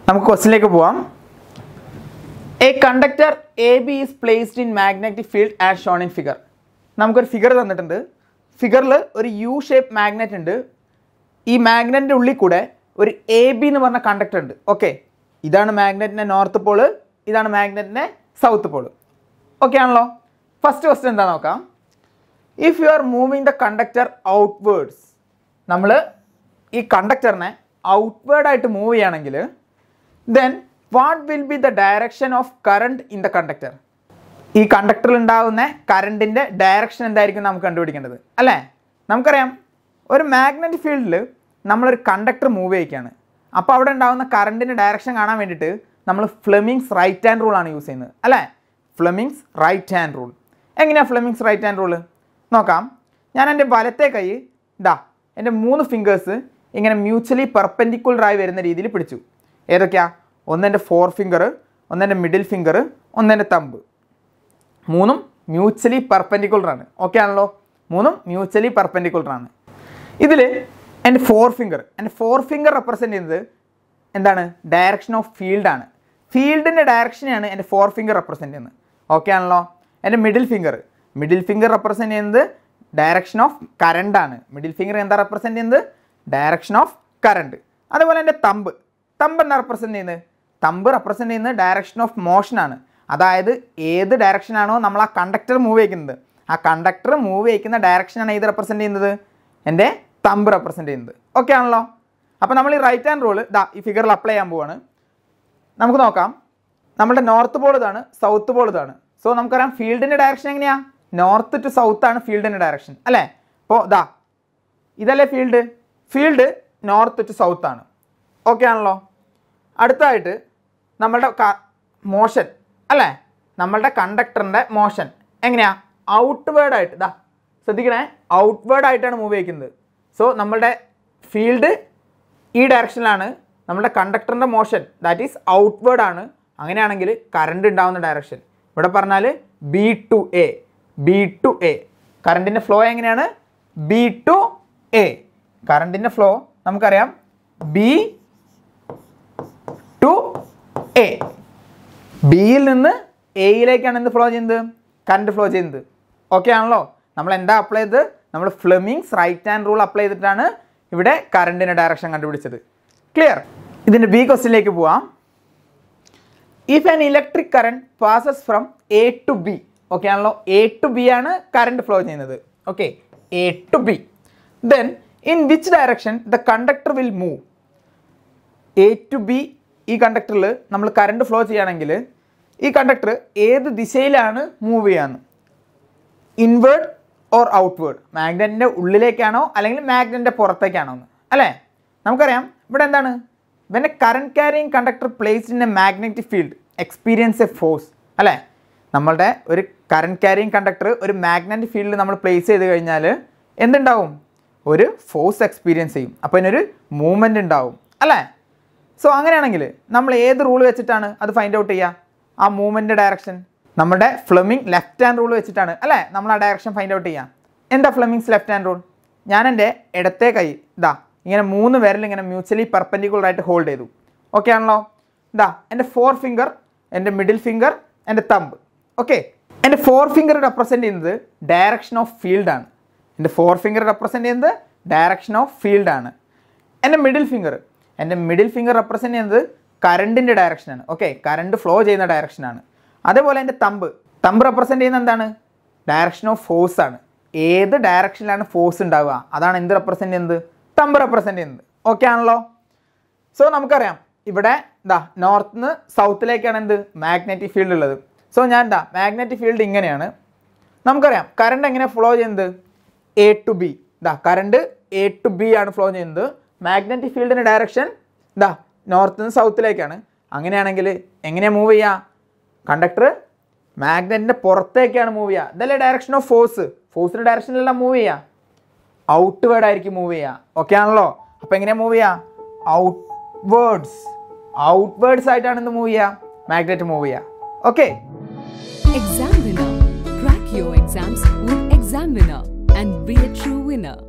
നമുക്ക് ക്വസ്റ്റിലേക്ക് പോവാം a conductor A B is placed in magnetic field as shown in figure നമുക്കൊരു figure തന്നിട്ടുണ്ട് ഫിഗറിൽ ഒരു യു ഷേപ്പ് മാഗ്നറ്റ് ഉണ്ട് ഈ മാഗ്നറ്റിൻ്റെ ഉള്ളിൽ കൂടെ ഒരു എ ബി എന്ന് പറഞ്ഞ കണ്ടക്ടർ ഉണ്ട് ഓക്കെ ഇതാണ് മാഗ്നറ്റിൻ്റെ നോർത്ത് പോള് ഇതാണ് മാഗ്നറ്റിൻ്റെ സൗത്ത് പോള് ഓക്കെ ആണല്ലോ ഫസ്റ്റ് ക്വസ്റ്റ്യൻ എന്താ നോക്കാം if you are moving the conductor outwards നമ്മൾ ഈ കണ്ടക്ടറിനെ ഔട്ട്വേർഡായിട്ട് മൂവ് ചെയ്യുകയാണെങ്കിൽ then what will be the direction of current in the conductor ഈ കണ്ടക്ടറിൽ ഉണ്ടാകുന്ന കറണ്ടിൻ്റെ ഡയറക്ഷൻ എന്തായിരിക്കും നമുക്ക് കണ്ടുപിടിക്കേണ്ടത് അല്ലേ നമുക്കറിയാം ഒരു മാഗ്നറ്റിക് ഫീൽഡിൽ നമ്മളൊരു കണ്ടക്ടർ മൂവ് ചെയ്യിക്കുകയാണ് അപ്പോൾ അവിടെ ഉണ്ടാകുന്ന കറണ്ടിൻ്റെ ഡയറക്ഷൻ കാണാൻ വേണ്ടിയിട്ട് നമ്മൾ ഫ്ലെമിങ്സ് റൈറ്റ് ഹാൻഡ് റൂളാണ് യൂസ് ചെയ്യുന്നത് അല്ലേ ഫ്ലെമിങ്സ് റൈറ്റ് ഹാൻഡ് റൂൾ എങ്ങനെയാണ് ഫ്ലെമിങ്സ് റൈറ്റ് ഹാൻഡ് റൂള് നോക്കാം ഞാൻ എൻ്റെ വലത്തെ കൈ ഇതാ എൻ്റെ മൂന്ന് ഫിംഗേഴ്സ് ഇങ്ങനെ മ്യൂച്വലി പെർപെൻഡിക്കുലറായി വരുന്ന രീതിയിൽ പിടിച്ചു ഏതൊക്കെയാ ഒന്നെൻ്റെ ഫോർ ഫിംഗർ ഒന്നെൻ്റെ മിഡിൽ ഫിംഗർ ഒന്നെൻ്റെ തമ്പ് മൂന്നും മ്യൂച്വലി പെർപെൻഡിക്കുലർ ആണ് ഓക്കെ ആണല്ലോ മൂന്നും മ്യൂച്വലി പെർപെൻഡിക്കുലർ ആണ് ഇതിൽ എൻ്റെ ഫോർ ഫിംഗർ എൻ്റെ ഫോർ ഫിംഗർ റെപ്രസെൻ്റ് ചെയ്യുന്നത് എന്താണ് ഡയറക്ഷൻ ഓഫ് ഫീൽഡ് ആണ് ഫീൽഡിൻ്റെ ഡയറക്ഷനെയാണ് എൻ്റെ ഫോർ ഫിംഗർ റെപ്രസെൻ്റ് ചെയ്യുന്നത് ഓക്കെ ആണല്ലോ എൻ്റെ middle finger middle finger represent ചെയ്യുന്നത് ഡയറക്ഷൻ ഓഫ് കറണ്ട് ആണ് മിഡിൽ ഫിംഗർ എന്താ റെപ്രസെൻ്റ് ചെയ്യുന്നത് ഡയറക്ഷൻ ഓഫ് കറണ്ട് അതുപോലെ എൻ്റെ തമ്പ് തമ്പ് എന്താ റെപ്രസെൻ്റ് ചെയ്യുന്നത് തമ്പ് റെപ്രസെൻ്റ് ചെയ്യുന്നത് ഡയറക്ഷൻ ഓഫ് മോഷൻ ആണ് അതായത് ഏത് ഡയറക്ഷനാണോ നമ്മൾ ആ കണ്ടക്ടർ മൂവ് ചെയ്യിക്കുന്നത് ആ കണ്ടക്ടർ മൂവ് ചെയ്യിക്കുന്ന ഡയറക്ഷനാണ് ഏത് റെപ്രസെൻ്റ് ചെയ്യുന്നത് എൻ്റെ തമ്പ് റെപ്രസെൻ്റ് ചെയ്യുന്നത് ഓക്കെ ആണല്ലോ അപ്പോൾ നമ്മൾ ഈ റൈറ്റ് ഹാൻഡ് റൂൾ ദാ ഈ ഫിഗറിൽ അപ്ലൈ ചെയ്യാൻ പോവാണ് നമുക്ക് നോക്കാം നമ്മുടെ നോർത്ത് പോൾ ഇതാണ് സൗത്ത് പോൾ ഇതാണ് സോ നമുക്കറിയാം ഫീൽഡിൻ്റെ ഡയറക്ഷൻ എങ്ങനെയാണ് നോർത്ത് ടു സൗത്ത് ആണ് ഫീൽഡിൻ്റെ ഡയറക്ഷൻ അല്ലേ അപ്പോൾ ദാ ഇതല്ലേ field field north to south ആണ് ഓക്കെ ആണല്ലോ അടുത്തതായിട്ട് നമ്മളുടെ മോഷൻ അല്ലേ നമ്മളുടെ കണ്ടക്ടറിൻ്റെ മോഷൻ എങ്ങനെയാ ഔട്ട്വേർഡ് ആയിട്ട് ഇതാ ശ്രദ്ധിക്കണേ ഔട്ട്വേർഡ് ആയിട്ടാണ് മൂവ് ചെയ്യിക്കുന്നത് സോ നമ്മളുടെ ഫീൽഡ് ഈ ഡയറക്ഷനിലാണ് നമ്മുടെ കണ്ടക്ടറിൻ്റെ മോഷൻ ദാറ്റ് ഈസ് ഔട്ട്വേർഡ് ആണ് അങ്ങനെയാണെങ്കിൽ കറണ്ട് ഉണ്ടാവുന്ന ഡയറക്ഷൻ ഇവിടെ പറഞ്ഞാൽ B to A B to A കറണ്ടിൻ്റെ ഫ്ലോ എങ്ങനെയാണ് ബി ടു എ കറണ്ടിൻ്റെ ഫ്ലോ നമുക്കറിയാം ബി ടു എ ബിയിൽ നിന്ന് എയിലേക്കാണ് എന്ത് ഫ്ലോ ചെയ്യുന്നത് കറണ്ട് ഫ്ലോ ചെയ്യുന്നത് ഓക്കെ ആണല്ലോ നമ്മൾ എന്താ അപ്ലൈ ചെയ്തത് നമ്മൾ Fleming's right hand rule apply ചെയ്തിട്ടാണ് ഇവിടെ കറണ്ടിൻ്റെ ഡയറക്ഷൻ കണ്ടുപിടിച്ചത് ക്ലിയർ ഇതിൻ്റെ ബി ക്വസ്റ്റിലേക്ക് പോവാം if an electric current passes from A to B okay ആണല്ലോ എ ടു ബി ആണ് കറണ്ട് ഫ്ലോ ചെയ്യുന്നത് okay A to B then in which direction the conductor will move A to B ഈ കണ്ടക്ടറിൽ നമ്മൾ current flow ചെയ്യുകയാണെങ്കിൽ ഈ conductor ഏത് ദിശയിലാണ് മൂവ് ചെയ്യാന്ന് ഇൻവേർഡ് ഓർ ഔട്ട്വേർഡ് മാഗ്നറ്റിൻ്റെ ഉള്ളിലേക്കാണോ അല്ലെങ്കിൽ മാഗ്നറ്റിൻ്റെ പുറത്തേക്കാണോ എന്ന് അല്ലേ നമുക്കറിയാം ഇവിടെ എന്താണ് when a current carrying conductor placed in a magnetic field experience a force അല്ലേ നമ്മളുടെ ഒരു കറണ്ട് ക്യാരിങ് കണ്ടക്ടർ ഒരു മാഗ്നറ്റിക് ഫീൽഡിൽ നമ്മൾ പ്ലേസ് ചെയ്ത് കഴിഞ്ഞാൽ എന്തുണ്ടാവും ഒരു ഫോഴ്സ് എക്സ്പീരിയൻസ് ചെയ്യും അപ്പോൾ ഇതിനൊരു മൂവ്മെൻറ്റ് ഉണ്ടാവും അല്ലേ സോ അങ്ങനെയാണെങ്കിൽ നമ്മൾ ഏത് റൂൾ വെച്ചിട്ടാണ് അത് ഫൈൻഡ് ഔട്ട് ചെയ്യുക ആ മൂവ്മെൻറ്റ് ഡയറക്ഷൻ നമ്മുടെ ഫ്ലെമിങ് ലെഫ്റ്റ് ഹാൻഡ് റൂൾ വെച്ചിട്ടാണ് അല്ലേ നമ്മൾ ആ ഡയറക്ഷൻ ഫൈൻഡ് ഔട്ട് ചെയ്യുക എന്താ ഫ്ലെമിങ്സ് ലെഫ്റ്റ് ഹാൻഡ് റൂൾ ഞാൻ എൻ്റെ ഇടത്തെ കൈ ഇതാ ഇങ്ങനെ മൂന്ന് വിരൽ ഇങ്ങനെ മ്യൂച്വലി പെർപ്പൻഡിക്കുലർ ആയിട്ട് ഹോൾഡ് ചെയ്തു ഓക്കെ ആണല്ലോ ഇതാ എൻ്റെ ഫോർ ഫിംഗർ എൻ്റെ മിഡിൽ ഫിംഗർ എൻ്റെ തമ്പ് ഓക്കെ എൻ്റെ ഫോർ ഫിംഗർ റെപ്രസെൻറ്റ് ചെയ്യുന്നത് ഡയറക്ഷൻ ഓഫ് ഫീൽഡ് ആണ് എൻ്റെ ഫോർ ഫിംഗർ റെപ്രസെൻറ്റ് ചെയ്യുന്നത് ഡയറക്ഷൻ ഓഫ് ഫീൽഡ് ആണ് എൻ്റെ മിഡിൽ ഫിംഗർ എൻ്റെ മിഡിൽ ഫിംഗർ റെപ്രസെൻറ്റ് ചെയ്യുന്നത് കറണ്ടിൻ്റെ ഡയറക്ഷനാണ് ഓക്കെ കറണ്ട് ഫ്ലോ ചെയ്യുന്ന ഡയറക്ഷനാണ് അതേപോലെ എൻ്റെ തമ്പ് തമ്പ് റെപ്രസെൻറ്റ് ചെയ്യുന്നത് എന്താണ് ഡയറക്ഷൻ ഓഫ് ഫോഴ്സ് ആണ് ഏത് ഡയറക്ഷനിലാണ് ഫോഴ്സ് ഉണ്ടാവുക അതാണ് എന്ത് റെപ്രസെൻറ്റ് ചെയ്യുന്നത് തമ്പ് റെപ്രസെൻറ്റ് ചെയ്യുന്നത് ഓക്കെ ആണല്ലോ സോ നമുക്കറിയാം ഇവിടെ എന്താ നോർത്ത് നിന്ന് സൗത്തിലേക്കാണ് എന്ത് മാഗ്നറ്റിക് ഫീൽഡ് ഉള്ളത് സോ ഞാൻ എന്താ മാഗ്നറ്റിക് ഫീൽഡ് ഇങ്ങനെയാണ് നമുക്കറിയാം കറണ്ട് എങ്ങനെ ഫ്ലോ ചെയ്യുന്നത് എ ടു ബി ഇതാ കറണ്ട് എ ടു ബി ആണ് ഫ്ലോ ചെയ്യുന്നത് മാഗ്നറ്റിക് ഫീൽഡിൻ്റെ ഡയറക്ഷൻ ഇതാ നോർത്ത് നിന്ന് സൗത്തിലേക്കാണ് അങ്ങനെയാണെങ്കിൽ എങ്ങനെയാണ് മൂവ് ചെയ്യുക കണ്ടക്ടർ മാഗ്നറ്റിൻ്റെ പുറത്തേക്കാണ് മൂവ് ചെയ്യുക ഇതല്ലേ ഡയറക്ഷൻ ഓഫ് ഫോഴ്സ് ഫോഴ്സിൻ്റെ ഡയറക്ഷനിലെല്ലാം മൂവ് ചെയ്യുക ഔട്ട്വേർഡ് ആയിരിക്കും മൂവ് ചെയ്യുക ഓക്കെ ആണല്ലോ അപ്പോൾ എങ്ങനെയാണ് മൂവ് ചെയ്യുക ഔട്ട്വേർഡ്സ് ഔട്ട്വേർഡ്സ് ആയിട്ടാണ് ഇന്ന് മൂവ് ചെയ്യുക മാഗ്നറ്റ് മൂവ് ചെയ്യുക okay Exam Winner. Crack your exams with Exam Winner and be a true winner.